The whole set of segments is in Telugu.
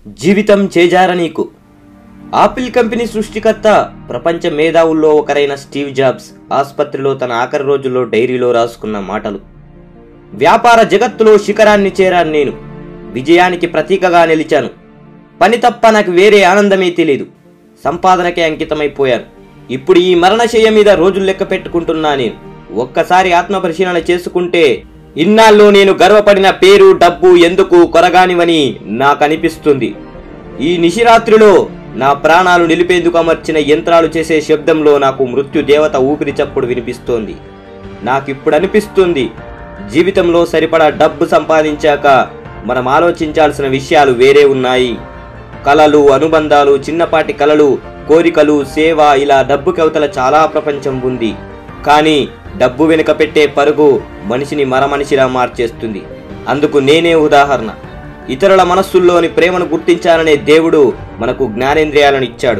జీవితం చేజార నీకు ఆపిల్ కంపెనీ సృష్టికర్త ప్రపంచ మేధావుల్లో ఒకరైన స్టీవ్ జాబ్స్ ఆసుపత్రిలో తన ఆఖరి రోజుల్లో డైరీలో రాసుకున్న మాటలు వ్యాపార జగత్తులో శిఖరాన్ని చేరాను నేను విజయానికి ప్రతీకగా నిలిచాను పని తప్ప నాకు వేరే ఆనందమే తెలియదు సంపాదనకే అంకితమైపోయాను ఇప్పుడు ఈ మరణశయ్య మీద రోజులు లెక్క పెట్టుకుంటున్నా నేను ఒక్కసారి ఆత్మ పరిశీలన చేసుకుంటే ఇన్నాళ్ళు నేను గర్వపడిన పేరు డబ్బు ఎందుకు కొరగానివని నాకు అనిపిస్తుంది ఈ నిశిరాత్రిలో నా ప్రాణాలు నిలిపేందుకు అమర్చిన యంత్రాలు చేసే శబ్దంలో నాకు మృత్యు దేవత ఊపిరి చప్పుడు వినిపిస్తోంది నాకిప్పుడు అనిపిస్తుంది జీవితంలో సరిపడా డబ్బు సంపాదించాక మనం ఆలోచించాల్సిన విషయాలు వేరే ఉన్నాయి కలలు అనుబంధాలు చిన్నపాటి కలలు కోరికలు సేవ ఇలా డబ్బు కవతల చాలా ప్రపంచం ఉంది కానీ డబ్బు వెనుక పెట్టే పరుగు మనిషిని మరమనిషిలా మార్చేస్తుంది అందుకు నేనే ఉదాహరణ ఇతరుల మనస్సుల్లోని ప్రేమను గుర్తించాలనే దేవుడు మనకు జ్ఞానేంద్రియాలను ఇచ్చాడు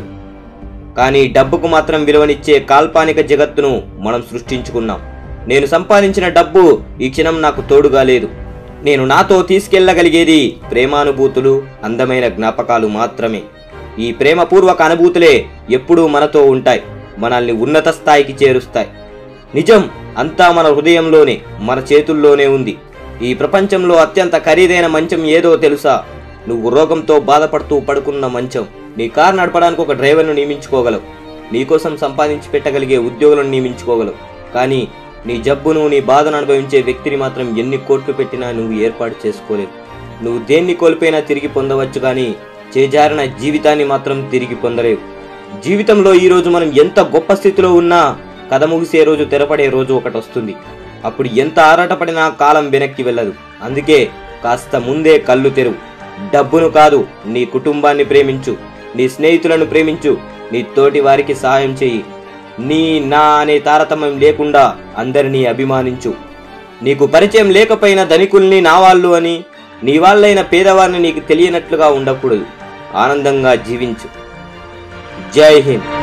కానీ డబ్బుకు మాత్రం విలువనిచ్చే కాల్పానిక జగత్తును మనం సృష్టించుకున్నాం నేను సంపాదించిన డబ్బు ఈ క్షణం నాకు తోడుగా లేదు నేను నాతో తీసుకెళ్లగలిగేది ప్రేమానుభూతులు అందమైన జ్ఞాపకాలు మాత్రమే ఈ ప్రేమపూర్వక అనుభూతులే ఎప్పుడూ మనతో ఉంటాయి మనల్ని ఉన్నత స్థాయికి చేరుస్తాయి నిజం అంతా మన హృదయంలోనే మన చేతుల్లోనే ఉంది ఈ ప్రపంచంలో అత్యంత ఖరీదైన మంచం ఏదో తెలుసా నువ్వు రోగంతో బాధపడుతూ పడుకున్న మంచం నీ కారు నడపడానికి ఒక డ్రైవర్ను నియమించుకోగలవు నీకోసం సంపాదించి పెట్టగలిగే ఉద్యోగులను నియమించుకోగలవు కానీ నీ జబ్బును నీ బాధను అనుభవించే వ్యక్తిని మాత్రం ఎన్ని కోట్లు పెట్టినా నువ్వు ఏర్పాటు చేసుకోలేవు నువ్వు దేన్ని కోల్పోయినా తిరిగి పొందవచ్చు కానీ చేజారిన జీవితాన్ని మాత్రం తిరిగి పొందలేవు జీవితంలో ఈ రోజు మనం ఎంత గొప్ప స్థితిలో ఉన్నా కథ ముగిసే రోజు తెరపడే రోజు ఒకటి వస్తుంది అప్పుడు ఎంత ఆరాటపడినా కాలం వెనక్కి వెళ్ళదు అందుకే కాస్త ముందే కళ్ళు తెరువు డబ్బును కాదు నీ కుటుంబాన్ని ప్రేమించు నీ స్నేహితులను ప్రేమించు నీ తోటి వారికి సహాయం చేయి నీ నా అనే తారతమ్యం లేకుండా అందరినీ అభిమానించు నీకు పరిచయం లేకపోయిన ధనికుల్ని నా వాళ్ళు అని నీ వాళ్ళైన పేదవారిని నీకు తెలియనట్లుగా ఉండకూడదు ఆనందంగా జీవించు జై హింద్